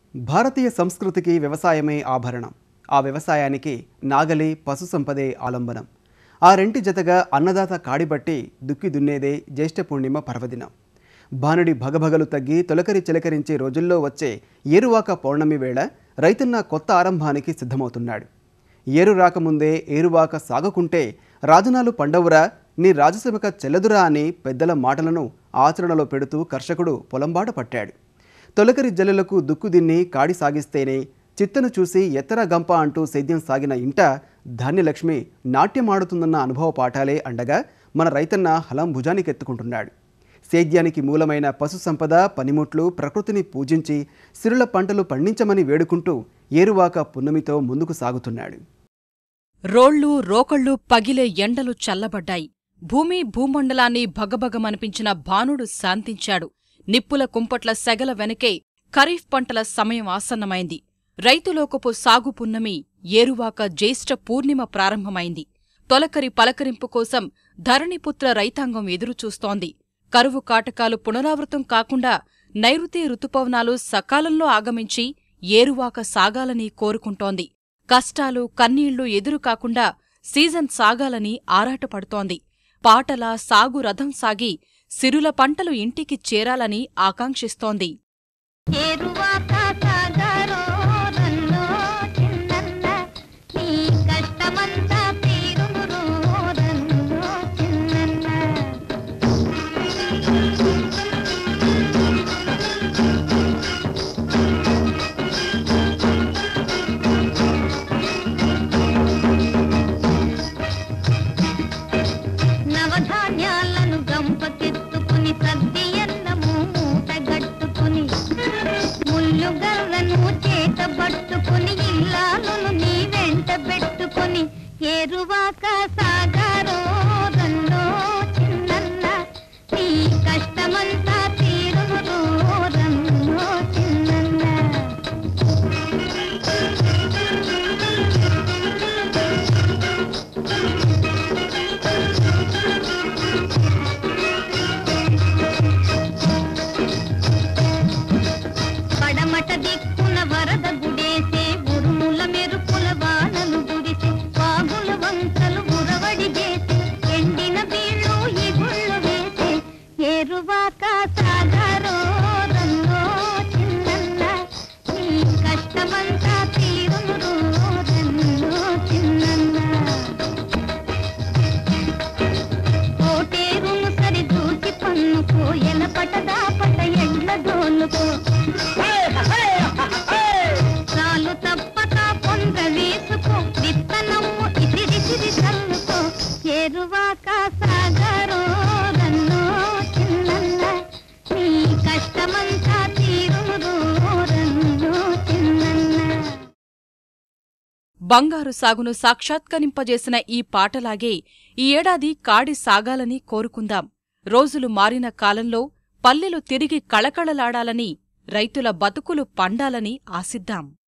భారతీయ సంస్కృతికి వ్యవసాయమే ఆభరణం ఆ వ్యవసాయానికి నాగలి పశు సంపదే ఆలంబనం ఆ రెంటి జతగా అన్నదాత కాడిబట్టి దుక్కి దున్నేదే జ్యేష్ఠ పూర్ణిమ పర్వదినం భానుడి భగభగలు తగ్గి తొలకరి చిలకరించే రోజుల్లో వచ్చే ఏరువాక పౌర్ణమి వేళ రైతన్న కొత్త ఆరంభానికి సిద్ధమవుతున్నాడు ఏరు రాకముందే ఏరువాక సాగకుంటే రాజనాలు పండవురా నీ రాజసీమక చెల్లదురా అని పెద్దల మాటలను ఆచరణలో పెడుతూ కర్షకుడు పొలంబాట పట్టాడు తొలకరి జల్లులకు దుక్కుదిన్ని కాడి సాగిస్తేనే చిత్తను చూసి ఎత్తర గంప అంటూ సేద్యం సాగిన ఇంట ధాన్యలక్ష్మి నాట్యమాడుతుందన్న అనుభవ పాఠాలే అండగా మన రైతన్న హలం భుజానికెత్తుకుంటున్నాడు సేద్యానికి మూలమైన పశు సంపద పనిముట్లు ప్రకృతిని పూజించి సిరుల పంటలు పండించమని వేడుకుంటూ ఏరువాక పున్నమితో ముందుకు సాగుతున్నాడు రోళ్ళు రోకళ్ళు పగిలే ఎండలు చల్లబడ్డాయి భూమి భూమండలాన్ని భగభగమనిపించిన భానుడు శాంతించాడు నిప్పుల కుంపట్ల సెగల వెనకే ఖరీఫ్ పంటల సమయం ఆసన్నమైంది రైతులోకపు సాగు పున్నమి ఏరువాక జ్యేష్ఠ పూర్ణిమ ప్రారంభమైంది తొలకరి పలకరింపు కోసం ధరణిపుత్ర రైతాంగం ఎదురుచూస్తోంది కరువు కాటకాలు పునరావృతం కాకుండా నైరుతి రుతుపవనాలు సకాలంలో ఆగమించి ఏరువాక సాగాలని కోరుకుంటోంది కష్టాలు కన్నీళ్లు ఎదురు కాకుండా సీజన్ సాగాలని ఆరాటపడుతోంది పాటల సాగు రథం సాగి సిరుల పంటలు ఇంటికి చేరాలని ఆకాంక్షిస్తోంది ఏరువాక సాగరో రన్నో చిన్నన్న నీ కష్టమంతా తీరును రన్నో చిన్నన్న నవధాన్యాలను గంపకెత్తుకుని సద్ది అన్నము మూటగట్టుకుని ముళ్ళు గర్రను చేత పట్టుకుని ఇల్లాలను నీ వెంట పెట్టుకుని ఏరువాక సాగారో రన్నో చిన్నన్న నీ కష్టమంతా తీరును రన్నో చిన్నన్న పడమట దిక్కున వరద గుడేసే ఉరుముల మెరుపుల వానలు గురిసే వాగులు వంకలు ఉరవడి చేసే ఎండిన బీళ్ళు ఇగుళ్ళు వేసే ఏరువాక సాగరో రన్నో చిన్నన్న నీ కష్టమంతా తీరును రన్నో చిన్నన్న కోటేరును సరిదూచి పన్నుకో ఎలపటదా పట ఎండ్ల దోలుకో చాలు తప్పక పొంగ వేసుకో విత్తనము ఇసిరిసిరి చల్లుకో ఎరువాక సాగరో రన్నో చిన్నన్న నీ కష్టమంతా తీరును రన్నో చిన్నన్న బంగారు సాగును సాక్షాత్కరింపజేసిన ఈ పాటలాగే ఈ ఏడాది కాడి సాగాలని కోరుకుందాం రోజులు మారిన కాలంలో పల్లెలు తిరిగి కళకళలాడాలని రైతుల బతుకులు పండాలని ఆశిద్దాం